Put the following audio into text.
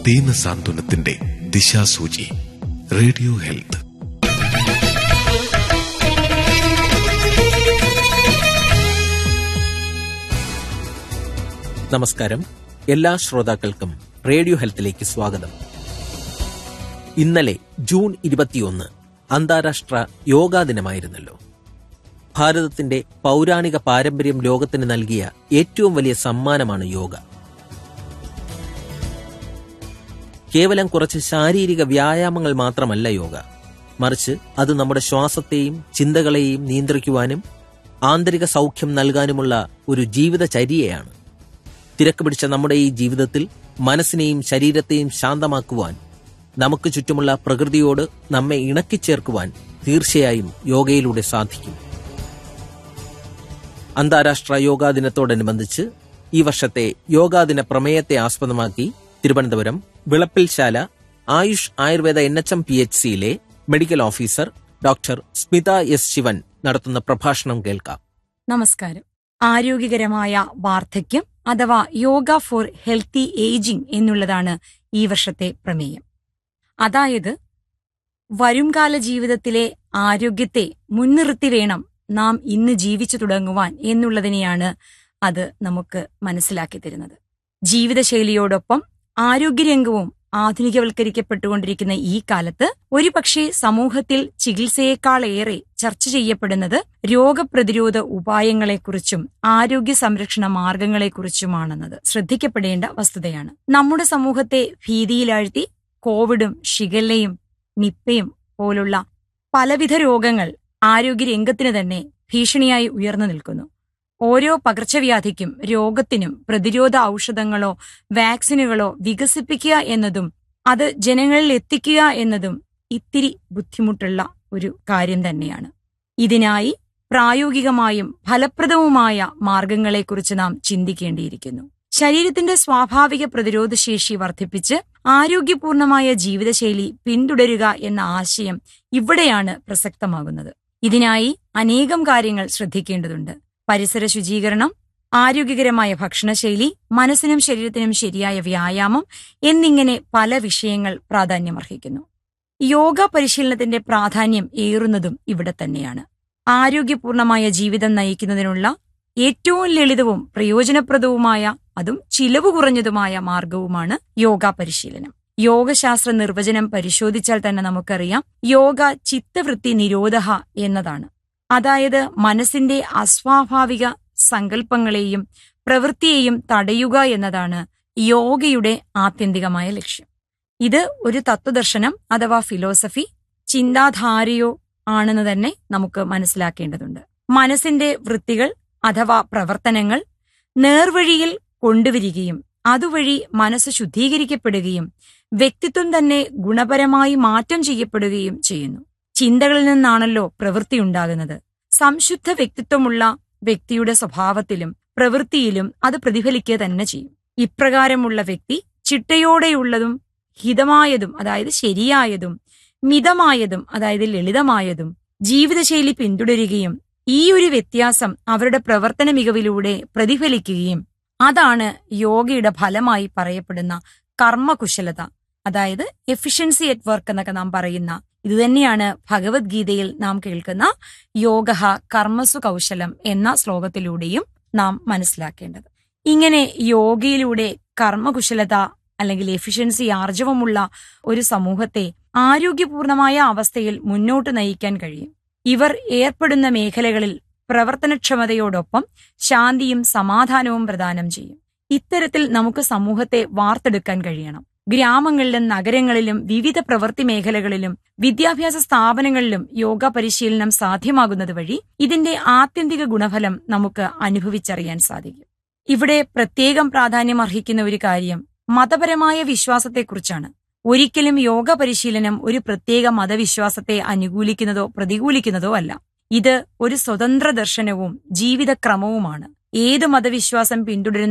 ദീന സാന്ത്വനത്തിന്റെ ദിശാസൂചി radio health നമസ്കാരം എല്ലാ ശ്രോതാക്കൾക്കും റേഡിയോ ഹെൽത്തിലേക്ക് സ്വാഗതം ഇന്നലെ ജൂൺ ഇരുപത്തിയൊന്ന് അന്താരാഷ്ട്ര യോഗാ ദിനമായിരുന്നല്ലോ ഭാരതത്തിന്റെ പൗരാണിക പാരമ്പര്യം ലോകത്തിന് നൽകിയ ഏറ്റവും വലിയ സമ്മാനമാണ് യോഗ കേവലം കുറച്ച് ശാരീരിക വ്യായാമങ്ങൾ മാത്രമല്ല യോഗ മറിച്ച് അത് നമ്മുടെ ശ്വാസത്തെയും ചിന്തകളെയും നിയന്ത്രിക്കുവാനും ആന്തരിക സൗഖ്യം നൽകാനുമുള്ള ഒരു ജീവിതചര്യയാണ് തിരക്ക് പിടിച്ച നമ്മുടെ ഈ ജീവിതത്തിൽ മനസ്സിനെയും ശരീരത്തെയും ശാന്തമാക്കുവാൻ നമുക്ക് ചുറ്റുമുള്ള പ്രകൃതിയോട് നമ്മെ ഇണക്കിച്ചേർക്കുവാൻ തീർച്ചയായും യോഗയിലൂടെ സാധിക്കും അന്താരാഷ്ട്ര യോഗാ ദിനത്തോടനുബന്ധിച്ച് ഈ വർഷത്തെ യോഗാദിന പ്രമേയത്തെ ആസ്പദമാക്കി Thiruvananthapuram Vilappilsala Ayush Ayurveda N H M P H സിയിലെ medical officer doctor Smitha S Sivan നടത്തുന്ന പ്രഭാഷണം കേൾക്കാം നമസ്കാരം ആരോഗ്യകരമായ വാർദ്ധക്യം അഥവാ യോഗ ഫോർ ഹെൽത്തി ഏജിംഗ് എന്നുള്ളതാണ് ഈ വർഷത്തെ പ്രമേയം അതായത് വരുംകാല ജീവിതത്തിലെ ആരോഗ്യത്തെ മുൻനിർത്തി വേണം നാം ഇന്ന് ജീവിച്ചു തുടങ്ങുവാൻ എന്നുള്ളതിനെയാണ് അത് നമുക്ക് മനസ്സിലാക്കി തരുന്നത് ജീവിതശൈലിയോടൊപ്പം ആരോഗ്യരംഗവും ആധുനികവൽക്കരിക്കപ്പെട്ടുകൊണ്ടിരിക്കുന്ന ഈ കാലത്ത് ഒരുപക്ഷെ സമൂഹത്തിൽ ചികിത്സയേക്കാളേറെ ചർച്ച ചെയ്യപ്പെടുന്നത് രോഗപ്രതിരോധ ഉപായങ്ങളെക്കുറിച്ചും ആരോഗ്യ സംരക്ഷണ മാർഗങ്ങളെക്കുറിച്ചുമാണെന്നത് ശ്രദ്ധിക്കപ്പെടേണ്ട വസ്തുതയാണ് നമ്മുടെ സമൂഹത്തെ ഭീതിയിലാഴ്ത്തി കോവിഡും ഷിഗല്ലയും നിപ്പയും പോലുള്ള പലവിധ രോഗങ്ങൾ ആരോഗ്യരംഗത്തിന് തന്നെ ഭീഷണിയായി ഉയർന്നു നിൽക്കുന്നു ഓരോ പകർച്ചവ്യാധിക്കും രോഗത്തിനും പ്രതിരോധ ഔഷധങ്ങളോ വാക്സിനുകളോ വികസിപ്പിക്കുക എന്നതും അത് ജനങ്ങളിൽ എത്തിക്കുക എന്നതും ഇത്തിരി ബുദ്ധിമുട്ടുള്ള ഒരു കാര്യം തന്നെയാണ് ഇതിനായി പ്രായോഗികമായും ഫലപ്രദവുമായ മാർഗങ്ങളെക്കുറിച്ച് നാം ചിന്തിക്കേണ്ടിയിരിക്കുന്നു ശരീരത്തിന്റെ സ്വാഭാവിക പ്രതിരോധശേഷി വർദ്ധിപ്പിച്ച് ആരോഗ്യപൂർണമായ ജീവിതശൈലി പിന്തുടരുക എന്ന ആശയം ഇവിടെയാണ് പ്രസക്തമാകുന്നത് ഇതിനായി അനേകം കാര്യങ്ങൾ ശ്രദ്ധിക്കേണ്ടതുണ്ട് പരിസര ശുചീകരണം ആരോഗ്യകരമായ ഭക്ഷണശൈലി മനസ്സിനും ശരീരത്തിനും ശരിയായ വ്യായാമം എന്നിങ്ങനെ പല വിഷയങ്ങൾ പ്രാധാന്യമർഹിക്കുന്നു യോഗ പരിശീലനത്തിന്റെ പ്രാധാന്യം ഏറുന്നതും ഇവിടെ തന്നെയാണ് ആരോഗ്യപൂർണമായ ജീവിതം നയിക്കുന്നതിനുള്ള ഏറ്റവും ലളിതവും പ്രയോജനപ്രദവുമായ അതും ചിലവ് കുറഞ്ഞതുമായ മാർഗവുമാണ് യോഗ പരിശീലനം യോഗശാസ്ത്ര നിർവചനം പരിശോധിച്ചാൽ തന്നെ നമുക്കറിയാം യോഗ ചിത്തവൃത്തി നിരോധ എന്നതാണ് അതായത് മനസ്സിന്റെ അസ്വാഭാവിക സങ്കല്പങ്ങളെയും പ്രവൃത്തിയെയും തടയുക എന്നതാണ് യോഗയുടെ ആത്യന്തികമായ ലക്ഷ്യം ഇത് ഒരു തത്വദർശനം അഥവാ ഫിലോസഫി ചിന്താധാരയോ ആണെന്ന് തന്നെ നമുക്ക് മനസ്സിലാക്കേണ്ടതുണ്ട് മനസ്സിന്റെ വൃത്തികൾ അഥവാ പ്രവർത്തനങ്ങൾ നേർവഴിയിൽ കൊണ്ടുവരികയും അതുവഴി മനസ്സ് ശുദ്ധീകരിക്കപ്പെടുകയും വ്യക്തിത്വം തന്നെ ഗുണപരമായി മാറ്റം ചെയ്യപ്പെടുകയും ചെയ്യുന്നു ചിന്തകളിൽ നിന്നാണല്ലോ പ്രവൃത്തി ഉണ്ടാകുന്നത് സംശുദ്ധ വ്യക്തിത്വമുള്ള വ്യക്തിയുടെ സ്വഭാവത്തിലും പ്രവൃത്തിയിലും അത് പ്രതിഫലിക്കുക തന്നെ ചെയ്യും ഇപ്രകാരമുള്ള വ്യക്തി ചിട്ടയോടെയുള്ളതും ഹിതമായതും അതായത് ശരിയായതും മിതമായതും അതായത് ലളിതമായതും ജീവിതശൈലി പിന്തുടരുകയും ഈ ഒരു വ്യത്യാസം അവരുടെ പ്രവർത്തന മികവിലൂടെ പ്രതിഫലിക്കുകയും അതാണ് യോഗയുടെ ഫലമായി പറയപ്പെടുന്ന കർമ്മകുശലത അതായത് എഫിഷ്യൻസി അറ്റ് വർക്ക് എന്നൊക്കെ നാം പറയുന്ന ഇതുതന്നെയാണ് ഭഗവത്ഗീതയിൽ നാം കേൾക്കുന്ന യോഗ കർമ്മസു കൗശലം എന്ന ശ്ലോകത്തിലൂടെയും നാം മനസ്സിലാക്കേണ്ടത് ഇങ്ങനെ യോഗയിലൂടെ കർമ്മകുശലത അല്ലെങ്കിൽ എഫിഷ്യൻസി ആർജവമുള്ള ഒരു സമൂഹത്തെ ആരോഗ്യപൂർണമായ അവസ്ഥയിൽ മുന്നോട്ട് നയിക്കാൻ കഴിയും ഇവർ ഏർപ്പെടുന്ന മേഖലകളിൽ പ്രവർത്തനക്ഷമതയോടൊപ്പം ശാന്തിയും സമാധാനവും പ്രദാനം ചെയ്യും ഇത്തരത്തിൽ നമുക്ക് സമൂഹത്തെ വാർത്തെടുക്കാൻ കഴിയണം ഗ്രാമങ്ങളിലും നഗരങ്ങളിലും വിവിധ പ്രവൃത്തി മേഖലകളിലും വിദ്യാഭ്യാസ സ്ഥാപനങ്ങളിലും യോഗ പരിശീലനം സാധ്യമാകുന്നത് വഴി ഇതിന്റെ ആത്യന്തിക ഗുണഫലം നമുക്ക് അനുഭവിച്ചറിയാൻ സാധിക്കും ഇവിടെ പ്രത്യേകം പ്രാധാന്യം അർഹിക്കുന്ന ഒരു കാര്യം മതപരമായ വിശ്വാസത്തെക്കുറിച്ചാണ് ഒരിക്കലും യോഗ പരിശീലനം ഒരു പ്രത്യേക മതവിശ്വാസത്തെ അനുകൂലിക്കുന്നതോ പ്രതികൂലിക്കുന്നതോ അല്ല ഇത് ഒരു സ്വതന്ത്ര ദർശനവും ജീവിതക്രമവുമാണ് ഏത് മതവിശ്വാസം പിന്തുടരുന്ന